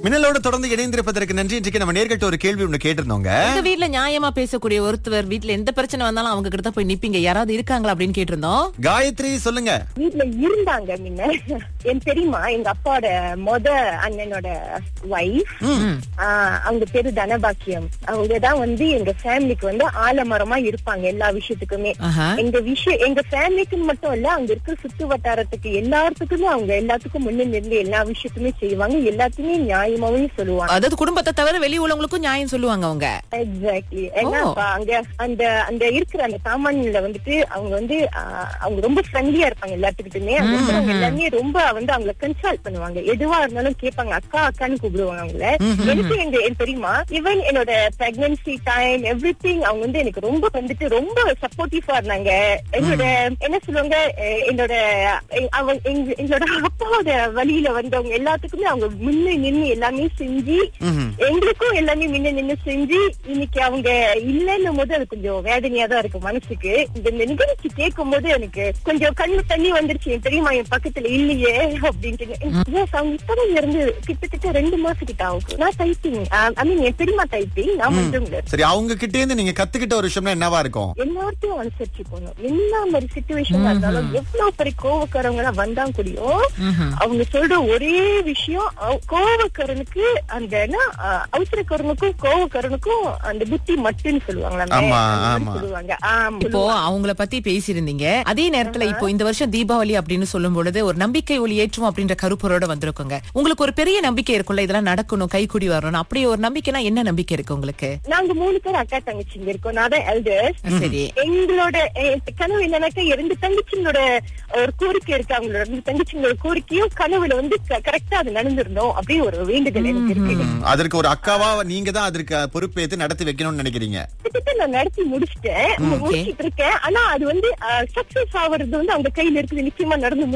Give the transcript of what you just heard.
மின்னலோட தொடர்ந்து இணைந்திருப்பதற்கு நன்றி இன்றைக்கு நம்ம நேர்கிட்ட ஒரு கேள்வி ஒண்ணு கேட்டிருந்தோங்க எங்க வீட்ல நியாயமா பேசக்கூடிய ஒருத்தர் வீட்ல எந்த பிரச்சனை வந்தாலும் அவங்க கிட்ட தான் போய் நிப்பீங்க யாராவது இருக்காங்களா அப்படின்னு கேட்டிருந்தோம் காயத்ரி சொல்லுங்க வீட்ல இருந்தாங்க முன்ன என் தெரியுமா எங்க அப்பாவோட மொத அண்ணனோட ஒய்ஃப் அவங்க பேரு தனபாக்கியம் அவங்கதான் வந்து எங்க ஃபேமிலிக்கு வந்து ஆலமரமா இருப்பாங்க எல்லா விஷயத்துக்குமே ஆஹா. எங்க விஷயம் எங்க ஃபேமிலிக்கு மட்டும் இல்ல அங்க இருக்கிற சுத்து வட்டாரத்துக்கு எல்லாத்துக்குமே அவங்க எல்லாத்துக்கும் முன்ன நின்று எல்லா விஷயத்துமே செய்வாங்க எல்லாத்தையுமே நியாயமாவே சொல்லுவாங்க அதாவது குடும்பத்தை தவிர வெளி உள்ளவங்களுக்கும் நியாயம் சொல்லுவாங்க அவங்க எக்ஸாக்ட்லி ஏன்னா ஓ. அப்ப அங்க அந்த அந்த இருக்கிற அந்த சாமான்ல வந்துட்டு அவங்க வந்து ஆஹ், அவங்க ரொம்ப ஃப்ரெண்ட்லியா இருப்பாங்க எல்லாத்துக்கிட்டுமே அங்க இருக்கிறவங்க எல்லாமே ரொம்ப வந்து அவங்கள கன்சல்ட் பண்ணுவாங்க எதுவா இருந்தாலும் கேட்பாங்க அக்கா அக்கான்னு கூப்பிடுவாங்க அவங்கள எனக்கு எங்க எனக்கு தெரியுமா ஈவன் என்னோட பிரெக்னன்சி டைம் எவ்ரி அவங்க வந்து எனக்கு ரொம்ப வந்துட்டு ரொம்ப சப்போர்ட்டிவா இருந்தாங்க என்னோட என்ன சொல்லுவாங்க அஹ், என்னோட எ- அவங்க எங்க- எங்களோட அப்பாவோட வழியில வந்தவங்க எல்லாத்துக்குமே அவங்க முன்ன நின்னு எல்லாமே செஞ்சு எங்களுக்கும் எல்லாமே முன்ன நின்னு செஞ்சு இன்னைக்கு அவங்க இல்லைன்னும் போது அது கொஞ்சம் வேதனையா தான் இருக்கு மனசுக்கு இந்த இந்த நிகழ்ச்சி கேட்கும் போது எனக்கு கொஞ்சம் கண்ணு தண்ணி வந்துருச்சு என் தெரியுமா என் பக்கத்துல இல்லையே அப்படின்ட்டு Yes, அவங்க இப்பதான் இருந்து கிட்டத்தட்ட ரெண்டு மாசம் கிட்ட ஆகும் நான் டைப்பிங் ஐ மீன் என் பெரியமா டைப்பிங் நான் வந்து சரி அவங்க கிட்ட இருந்து நீங்க கத்துக்கிட்ட ஒரு விஷயம்னா என்னவா இருக்கும் எல்லாத்தையும் அனுசரிச்சு போகணும் என்ன மாதிரி சுச்சுவேஷன் இருந்தாலும் எவ்வளவு பெரிய கோவக்காரங்க எல்லாம் வந்தா கூடியும் அவங்க சொல்ற ஒரே விஷயம் அவ- கோவக்காரனுக்கு அந்த என்ன அஹ், அவசரக்காரனுக்கும் கோவக்காரனுக்கும் அந்த புத்தி மட்டுன்னு சொல்லுவாங்க ஆமா, ஆமா. சொல்லுவாங்க ஆமா இப்போ அவங்கள பத்தி பேசியிருந்தீங்க அதே நேரத்துல இப்போ இந்த வருஷம் தீபாவளி அப்படின்னு சொல்லும் பொழுது ஒரு நம்பிக்கை ஒளி ஏற்றும் அப்படின்ற கருப்பொருளோட வந்திருக்குங்க உங்களுக்கு ஒரு பெரிய நம்பிக்கை இருக்கும்ல இதெல்லாம் நடக்கணும் கைக்குடி வரணும் அப்படி ஒரு நம்பிக்கைனா என்ன நம்பிக்கை இருக்கு உங்களுக்கு நாங்க மூணு பேர் அக்கா தங்கச்சிங்க இருக்கோம் நான் தான் எல்டர்ஸ் சரி எங்களோட அஹ், கனவு என்னன்னாக்கா ரெண்டு தங்கச்சிங்களோட ஒரு கோரிக்கை இருக்கு அவங்களோட ரெண்டு தங்கச்சிங்களோட கோரிக்கையும் கனவுல வந்து கரெக்டா அது நடந்திருந்தோம் அப்படி ஒரு வேண்டுதல் எனக்கு இருக்கு ம், அதற்கு ஒரு அக்காவா நீங்க தான் அதற்கு பொறுப்பேற்று நடத்தி வைக்கணும்னு நினைக்கிறீங்க கிட்டத்தட்ட நான் நடத்தி முடிச்சிட்டேன் முடிச்சிட்டு இருக்கேன் ஆனா அது வந்து சக்சஸ் ஆவறது வந்து அவங்க கையில இருக்குது நிச்சயமா நடந்து